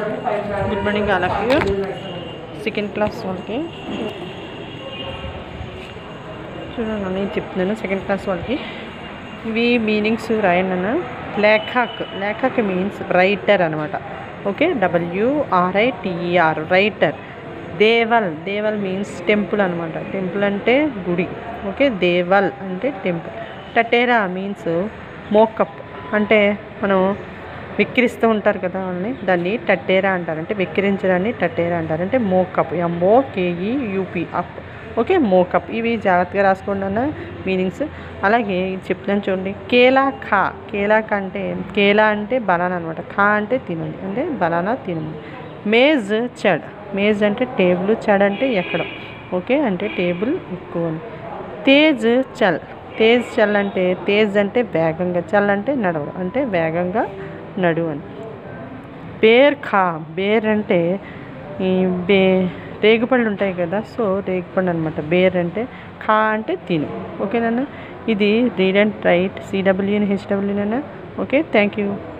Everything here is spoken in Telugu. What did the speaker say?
గుడ్ మార్నింగ్ వాళ్ళకి సెకండ్ క్లాస్ వాళ్ళకి చూడండి నేను చెప్తున్నాను సెకండ్ క్లాస్ వాళ్ళకి ఇవి మీనింగ్స్ రాయండి అన్న లేఖక్ లేఖక్ మీన్స్ రైటర్ అనమాట ఓకే డబ్ల్యూఆర్ఐటిఈఆర్ రైటర్ దేవల్ దేవల్ మీన్స్ టెంపుల్ అనమాట టెంపుల్ అంటే గుడి ఓకే దేవల్ అంటే టెంపుల్ టటేరా మీన్స్ మోకప్ అంటే మనం విక్రిస్తూ ఉంటారు కదా వాళ్ళని దాన్ని టట్టేరా అంటారు అంటే విక్రించడాన్ని టట్టేరా అంటారు అంటే మోకప్ M O K E U P up okay మోకప్ ఇవి జాగ్రత్తగా రాసుకోండి అన్న మీనింగ్స్ అలాగే ఇది చెప్తున్నాను చూడండి కేలా ఖా కేలా ఖా అంటే కేలా అంటే బనానా అనమాట ఖా అంటే తినండి అంటే బనానా తినండి మేజ్ చెడ్ మేజ్ అంటే టేబుల్ చెడ్ అంటే ఎక్కడం ఓకే అంటే టేబుల్ ఎక్కువ అని. తేజ్ చల్ తేజ్ చల్ అంటే తేజ్ అంటే వేగంగా చల్ అంటే నడవడం అంటే వేగంగా నడువు అని బేర్ ఖా బేర్ అంటే ఈ బే రేగుపళ్ళు ఉంటాయి కదా సో రేగుపండు అనమాట బేర్ అంటే ఖా అంటే తిను ఓకేనా ఇది రీడ్ అండ్ రైట్ సిడబ్ల్యూని హెచ్డబ్ల్యూనా ఓకే థ్యాంక్ యూ